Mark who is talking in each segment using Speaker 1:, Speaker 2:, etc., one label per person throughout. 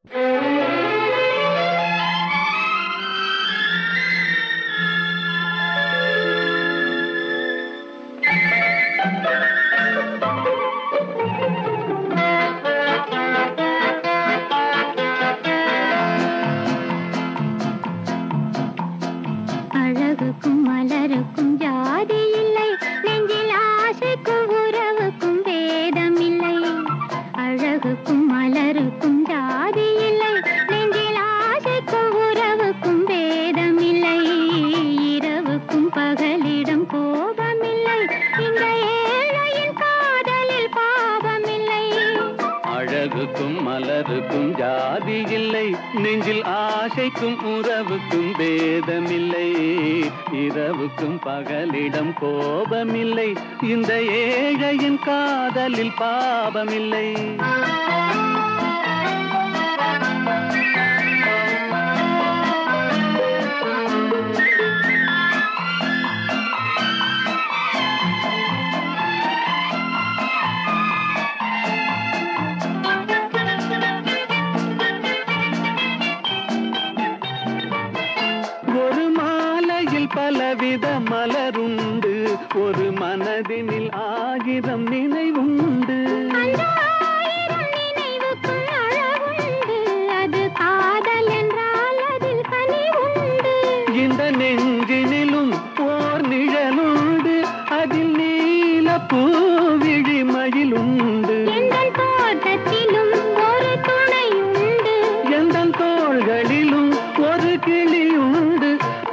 Speaker 1: அழகுக்கும் மலருக்கும் ஜாதி இல்லை நெஞ்சில் ஆசைக்கும் உறவுக்கும் வேதம் இல்லை அழகுக்கும் மலருக்கும் ஜாதி இல்லை நெஞ்சில் ஆசைக்கும் உறவுக்கும் வேதம் இல்லை இரவுக்கும் பகலிடம் கோபமில்லை இந்த ஏழையின் காதலில் பாவமில்லை
Speaker 2: அழகுக்கும் மலருக்கும் ஜாதி இல்லை நெஞ்சில் ஆசைக்கும் உறவுக்கும் பேதமில்லை இரவுக்கும் பகலிடம் கோபமில்லை இந்த ஏழையின் காதலில் பாவமில்லை ஒரு மாலையில் பலவித மலருண்டு ஒரு மனதினில் ஆயிரம் நினைவுண்டு
Speaker 1: அந்த ஆயிரம் நினைவுக்கும் அழகுண்டு அது காதல் என்றால் அதில் கனி உண்டு
Speaker 2: இந்த நெஞ்சினிலும் ஓர் நிழலுண்டு அதில் நீல பூவிழிமயில் உண்டு
Speaker 1: எங்கள் தோட்டத்திலும் ஒரு துணை உண்டு
Speaker 2: எந்த தோள்களிலும் ஒரு கிளி உண்டு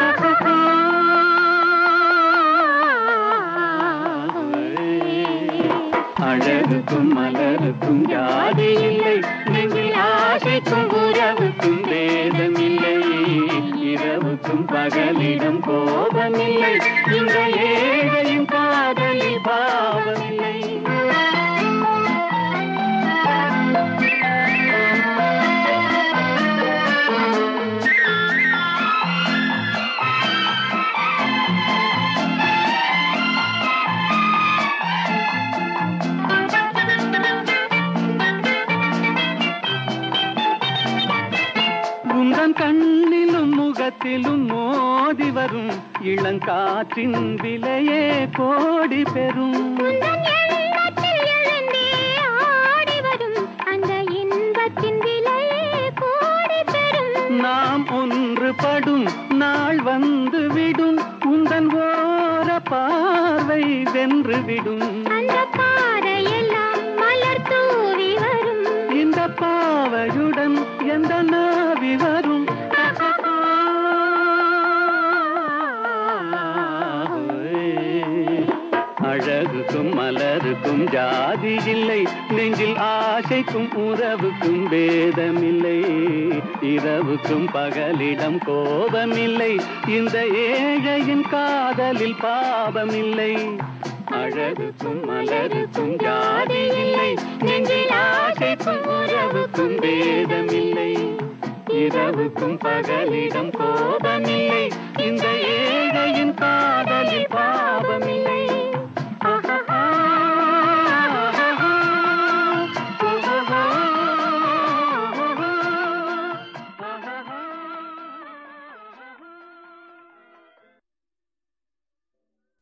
Speaker 2: அழகுக்கும் மலருக்கும் ஜாதி இல்லை நெஞ்சில் ஆசைக்கும் உறவுக்கும் வேதமில்லை இரவுக்கும் பகலிடம் கோபமில்லை இந்த ஏழையின் காதலில் பாவமில்லை உந்தன் கண்ணிலும் முகத்திலும் மோதி வரும் இளங்காற்றின் விலையே கோடி பெறும்
Speaker 1: உந்தன் எண்ணத்தில் எழுந்தே ஆடி வரும் அந்த இன்பத்தின் விலையே கோடி பெறும்
Speaker 2: நாம் ஒன்றுபடும் நாள் வந்து விடும் உந்தன் ஓர பார்வை வென்று விடும்
Speaker 1: அந்த பாறையெல்லாம் மலர் தூவி வரும்
Speaker 2: இந்த பாவையுடன் எந்த நாவி வரும் அழகுக்கும் மலருக்கும் ஜாதி இல்லை நெஞ்சில் ஆசைக்கும் உறவுக்கும் பேதமில்லை இரவுக்கும் பகலிடம் கோபமில்லை இந்த ஏழையின் காதலில் பாவமில்லை அழகுக்கும் மலருக்கும் ஜாதி இல்லை நெஞ்சில் ஆசைக்கும் உறவுக்கும் பேதமில்லை இரவுக்கும் பகலிடம் கோபமில்லை இந்த ஏழையின் காதலில்